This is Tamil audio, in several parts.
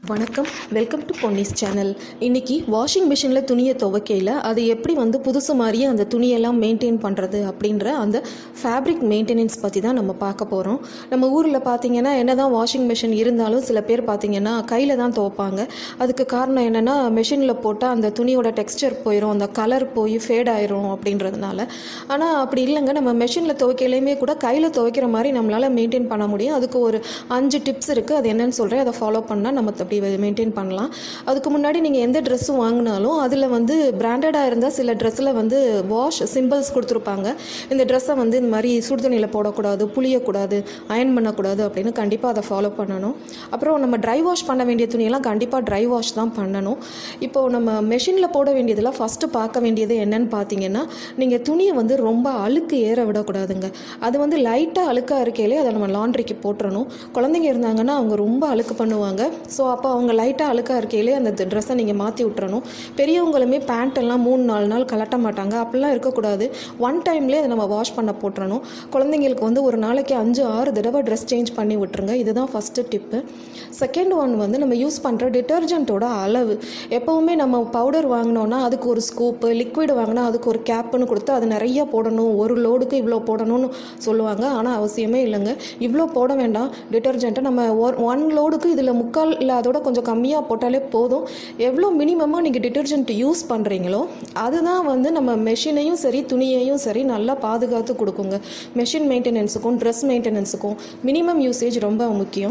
வணக்கம் வெல்கம் டு பொன்னிஸ் சேனல் இன்னைக்கு வாஷிங் மிஷினில் துணியை துவைக்கையில் அது எப்படி வந்து புதுசு மாதிரியே அந்த துணியெல்லாம் மெயின்டைன் பண்ணுறது அப்படின்ற அந்த ஃபேப்ரிக் மெயின்டெனன்ஸ் பற்றி தான் நம்ம பார்க்க போகிறோம் நம்ம ஊரில் பார்த்தீங்கன்னா என்னதான் வாஷிங் மிஷின் இருந்தாலும் சில பேர் பார்த்தீங்கன்னா கையில் தான் துவைப்பாங்க அதுக்கு காரணம் என்னென்னா மிஷினில் போட்டால் அந்த துணியோட டெக்ஸ்டர் போயிடும் அந்த கலர் போய் ஃபேட் ஆயிரும் அப்படின்றதுனால ஆனால் அப்படி இல்லைங்க நம்ம மிஷினில் துவைக்கலையுமே கூட கையில் துவைக்கிற மாதிரி நம்மளால் மெயின்டைன் பண்ண முடியும் அதுக்கு ஒரு அஞ்சு டிப்ஸ் இருக்குது அது என்னன்னு சொல்கிறேன் அதை ஃபாலோ பண்ணால் நம்ம அப்படி மெயின்டைன் பண்ணலாம் அதுக்கு முன்னாடி நீங்கள் எந்த ட்ரெஸ்ஸும் வாங்கினாலும் அதில் வந்து பிராண்டடாக இருந்தால் சில ட்ரெஸ்ஸில் வந்து வாஷ் சிம்பிள்ஸ் கொடுத்துருப்பாங்க இந்த ட்ரெஸ்ஸை வந்து இந்த மாதிரி சுடுதண்ணியில் போடக்கூடாது புளியக்கூடாது அயன் பண்ணக்கூடாது அப்படின்னு கண்டிப்பாக அதை ஃபாலோ பண்ணணும் அப்புறம் நம்ம ட்ரை வாஷ் பண்ண வேண்டிய துணியெல்லாம் கண்டிப்பாக ட்ரை வாஷ் தான் பண்ணணும் இப்போது நம்ம மெஷினில் போட வேண்டியதில் ஃபஸ்ட்டு பார்க்க வேண்டியது என்னன்னு பார்த்தீங்கன்னா நீங்கள் துணியை வந்து ரொம்ப அழுக்கு ஏற விடக்கூடாதுங்க அது வந்து லைட்டாக அழுக்காக இருக்கையிலே அதை நம்ம லாண்ட்ரிக்கு போட்டுறணும் குழந்தைங்க இருந்தாங்கன்னா அவங்க ரொம்ப அழுக்கு பண்ணுவாங்க ஸோ அப்போ அவங்க லைட்டாக அழுக்காக இருக்கையிலே அந்த ட்ரெஸ்ஸை நீங்கள் மாற்றி விட்டுறணும் பெரியவங்களுமே பேண்ட் எல்லாம் மூணு நாலு நாள் கலட்ட மாட்டாங்க அப்படிலாம் இருக்கக்கூடாது ஒன் டைம்லேயே அதை நம்ம வாஷ் பண்ண போட்டுறணும் குழந்தைங்களுக்கு வந்து ஒரு நாளைக்கு அஞ்சு ஆறு தடவை ட்ரெஸ் சேஞ்ச் பண்ணி விட்டுருங்க இதுதான் ஃபஸ்ட்டு டிப்பு செகண்ட் ஒன் வந்து நம்ம யூஸ் பண்ணுற டிட்டர்ஜென்ட்டோட அளவு எப்போவுமே நம்ம பவுடர் வாங்கினோன்னா அதுக்கு ஒரு ஸ்கூப்பு லிக்விட் வாங்கினா அதுக்கு ஒரு கேப்புன்னு கொடுத்து அது நிறைய போடணும் ஒரு லோடுக்கு இவ்வளோ போடணும்னு சொல்லுவாங்க ஆனால் அவசியமே இல்லைங்க இவ்வளோ போட வேண்டாம் டிட்டர்ஜென்ட்டை நம்ம ஒன் லோடுக்கு இதில் முக்கால் இல்லை அதோட கொஞ்சம் கம்மியாக போட்டாலே போதும் எவ்வளோ மினிமமாக நீங்கள் டிட்டர்ஜென்ட் யூஸ் பண்ணுறீங்களோ அதுதான் வந்து நம்ம மெஷினையும் சரி துணியையும் சரி நல்லா பாதுகாத்து கொடுக்குங்க மெஷின் மெயின்டெனன்ஸுக்கும் ட்ரெஸ் மெயின்டெனன்ஸுக்கும் மினிமம் யூசேஜ் ரொம்ப முக்கியம்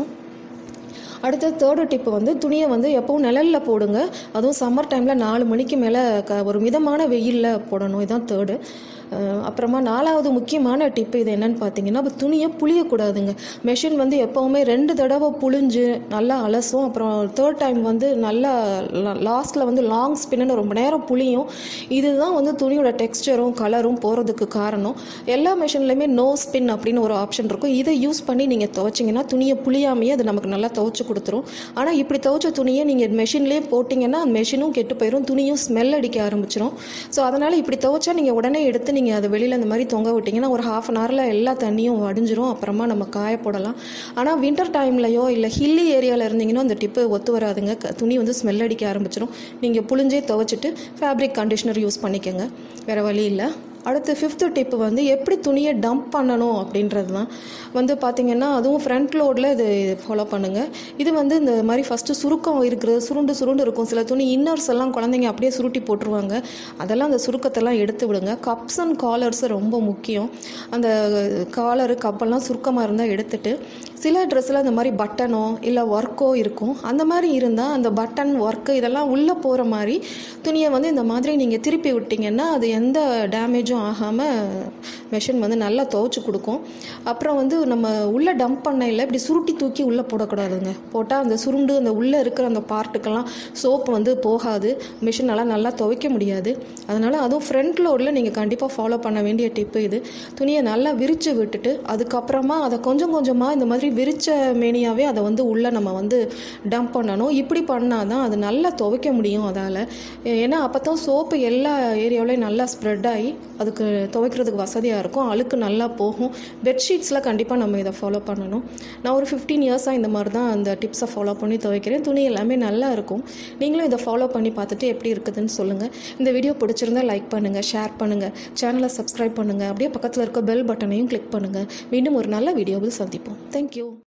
அடுத்த தேர்டு டிப்பு வந்து துணியை வந்து எப்பவும் நிழலில் போடுங்க அதுவும் சம்மர் டைமில் நாலு மணிக்கு மேலே க ஒரு மிதமான வெயிலில் போடணும் இதுதான் தேர்டு அப்புறமா நாலாவது முக்கியமான டிப்பு இது என்னன்னு பார்த்தீங்கன்னா இப்போ துணியை புளியக்கூடாதுங்க மெஷின் வந்து எப்போவுமே ரெண்டு தடவை புளிஞ்சு நல்லா அலசும் அப்புறம் தேர்ட் டைம் வந்து நல்லா லாஸ்ட்டில் வந்து லாங் ஸ்பின்னு ரொம்ப நேரம் புளியும் இதுதான் வந்து துணியோட டெக்ஸ்டரும் கலரும் போகிறதுக்கு காரணம் எல்லா மிஷின்லையுமே நோ ஸ்பின் அப்படின்னு ஒரு ஆப்ஷன் இருக்கும் இதை யூஸ் பண்ணி நீங்கள் துவைச்சிங்கன்னா துணியை புளியாமையே அது நமக்கு நல்லா துவைச்சி கொடுத்துரும் ஆனால் இப்படி துவைச்ச துணியை நீங்கள் மெஷின்லேயே போட்டிங்கன்னா மெஷினும் கெட்டு போயிடும் துணியும் ஸ்மெல் அடிக்க ஆரம்பிச்சிடும் ஸோ அதனால் இப்படி துவைச்சா நீங்கள் உடனே எடுத்து நீங்கள் அதை வெளியில் இந்த மாதிரி தொங்க விட்டிங்கன்னா ஒரு ஹாஃப் அன் ஹவரில் எல்லா தண்ணியும் வடிஞ்சிரும் அப்புறமா நம்ம காய போடலாம் ஆனால் வின்டர் டைம்லையோ இல்லை ஹில்லி ஏரியாவில் இருந்தீங்கன்னா அந்த டிப்பு ஒத்து வராதுங்க க- துணி வந்து ஸ்மெல் அடிக்க ஆரம்பிச்சிடும் நீங்கள் புழிஞ்சே துவைச்சிட்டு ஃபேப்ரிக் கண்டிஷனர் யூஸ் பண்ணிக்கோங்க வேறு வழி இல்லை அடுத்து ஃபிஃப்த்து டிப்பு வந்து எப்படி துணியை டம்ப் பண்ணணும் அப்படின்றது தான் வந்து பார்த்தீங்கன்னா அதுவும் ஃப்ரண்ட் லோடில் இது ஃபாலோ பண்ணுங்கள் இது வந்து இந்த மாதிரி ஃபஸ்ட்டு சுருக்கம் இருக்கிறது சுருண்டு சுருண்டு இருக்கும் சில துணி இன்னர்ஸ் எல்லாம் குழந்தைங்க அப்படியே சுருட்டி போட்டுருவாங்க அதெல்லாம் அந்த சுருக்கத்தெல்லாம் எடுத்து விடுங்க கப்ஸ் அண்ட் காலர்ஸ் ரொம்ப முக்கியம் அந்த காலரு கப்பெல்லாம் சுருக்கமாக இருந்தால் எடுத்துட்டு சில ட்ரெஸ்ஸில் அந்த மாதிரி பட்டனோ இல்லை ஒர்க்கோ இருக்கும் அந்த மாதிரி இருந்தால் அந்த பட்டன் ஒர்க்கு இதெல்லாம் உள்ளே போகிற மாதிரி துணியை வந்து இந்த மாதிரி நீங்கள் திருப்பி விட்டிங்கன்னா அது எந்த டேமேஜும் ஆகாமல் மெஷின் வந்து நல்லா துவைச்சு கொடுக்கும் அப்புறம் வந்து நம்ம உள்ளே டம்ப் பண்ணையில் இப்படி சுருட்டி தூக்கி உள்ளே போடக்கூடாதுங்க போட்டால் அந்த சுருண்டு அந்த உள்ளே இருக்கிற அந்த பார்ட்டுக்கெல்லாம் சோப் வந்து போகாது மிஷினால் நல்லா துவைக்க முடியாது அதனால் அதுவும் ஃப்ரண்ட் லோடில் நீங்கள் கண்டிப்பாக ஃபாலோ பண்ண வேண்டிய டிப்பு இது துணியை நல்லா விரித்து விட்டுட்டு அதுக்கப்புறமா அதை கொஞ்சம் கொஞ்சமாக இந்த மாதிரி விரிச்ச மேனியாவே அதை வந்து உள்ளே நம்ம வந்து டம்ப் பண்ணணும் இப்படி பண்ணால் தான் அது நல்லா துவைக்க முடியும் அதால் ஏன்னா அப்போ தான் சோப்பு எல்லா ஏரியாவிலையும் நல்லா ஸ்ப்ரெட் ஆகி அதுக்கு துவைக்கிறதுக்கு வசதியாக இருக்கும் அழுக்கு நல்லா போகும் பெட்ஷீட்ஸில் கண்டிப்பாக நம்ம இதை ஃபாலோ பண்ணணும் நான் ஒரு ஃபிஃப்டீன் இயர்ஸாக இந்த மாதிரி தான் அந்த டிப்ஸை ஃபாலோ பண்ணி துவைக்கிறேன் துணி எல்லாமே நல்லா இருக்கும் நீங்களும் இதை ஃபாலோ பண்ணி பார்த்துட்டு எப்படி இருக்குதுன்னு சொல்லுங்கள் இந்த வீடியோ பிடிச்சிருந்தா லைக் பண்ணுங்கள் ஷேர் பண்ணுங்கள் சேனலை சப்ஸ்கிரைப் பண்ணுங்கள் அப்படியே பக்கத்தில் இருக்க பெல் பட்டனையும் கிளிக் பண்ணுங்கள் மீண்டும் ஒரு நல்ல வீடியோவில் சந்திப்போம் தேங்க்யூ